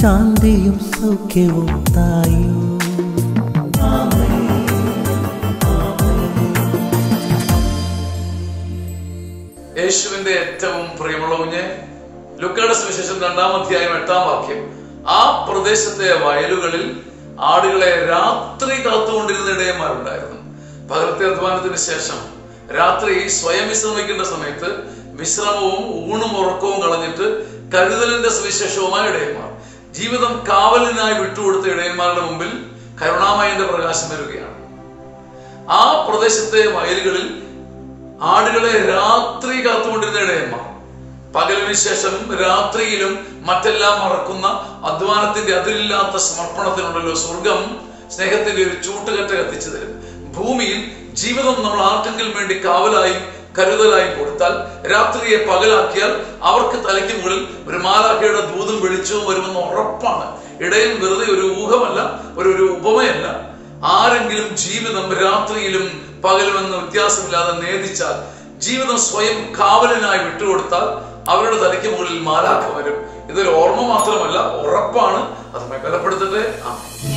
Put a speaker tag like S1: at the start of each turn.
S1: ശാന്തിയും സൗഖ്യവും തായോ
S2: യേശുവിന്റെ ഏറ്റവും പ്രിയമുള്ള കുഞ്ഞ് ലുക്കയുടെ സുവിശേഷം രണ്ടാം അധ്യായം എട്ടാം വാക്യം ആ പ്രദേശത്തെ വയലുകളിൽ ആടുകളെ രാത്രി കാത്തുകൊണ്ടിരുന്ന ഇടയന്മാരുണ്ടായിരുന്നു പകലത്തെ അധ്വാനത്തിന് ശേഷം രാത്രി സ്വയം വിശ്രമിക്കേണ്ട സമയത്ത് വിശ്രമവും ഊണും ഉറക്കവും കളഞ്ഞിട്ട് കരുതലിന്റെ സുവിശേഷവുമായ ഇടയന്മാർ ജീവിതം കാവലിനായി വിട്ടുകൊടുത്ത ഇടയന്മാരുടെ മുമ്പിൽ കരുണാമയന്റെ പ്രകാശം വരികയാണ് ആ പ്രദേശത്തെ വയലുകളിൽ ആടുകളെ രാത്രി കാത്തുകൊണ്ടിരുന്ന ഇടയന്മാർ പകലിന് ശേഷം രാത്രിയിലും മറ്റെല്ലാം മറക്കുന്ന അധ്വാനത്തിന്റെ അതിരില്ലാത്ത സമർപ്പണത്തിനുണ്ടല്ലോ സ്വർഗം സ്നേഹത്തിന്റെ ഒരു ചൂട്ടുകറ്റ കത്തിച്ചു തരും ഭൂമിയിൽ ജീവിതം നമ്മൾ ആർക്കെങ്കിലും വേണ്ടി കാവലായി കരുതലായി കൊടുത്താൽ രാത്രിയെ പകലാക്കിയാൽ അവർക്ക് തലയ്ക്ക് മുകളിൽ ഒരു മാലാഖയുടെ ദൂതും വെളിച്ചവും വരുമെന്ന് ഉറപ്പാണ് ഇടയൻ വെറുതെ ഒരു ഊഹമല്ല ഒരു ഒരു ഉപമയല്ല ആരെങ്കിലും ജീവിതം രാത്രിയിലും പകലുമെന്ന വ്യത്യാസമില്ലാതെ നേദിച്ചാൽ ജീവിതം സ്വയം കാവലിനായി വിട്ടുകൊടുത്താൽ അവരുടെ തലയ്ക്ക് മുകളിൽ മാലാഖ വരും ഇതൊരു ഓർമ്മ മാത്രമല്ല ഉറപ്പാണ് അത് ബലപ്പെടുത്തട്ടെ ആ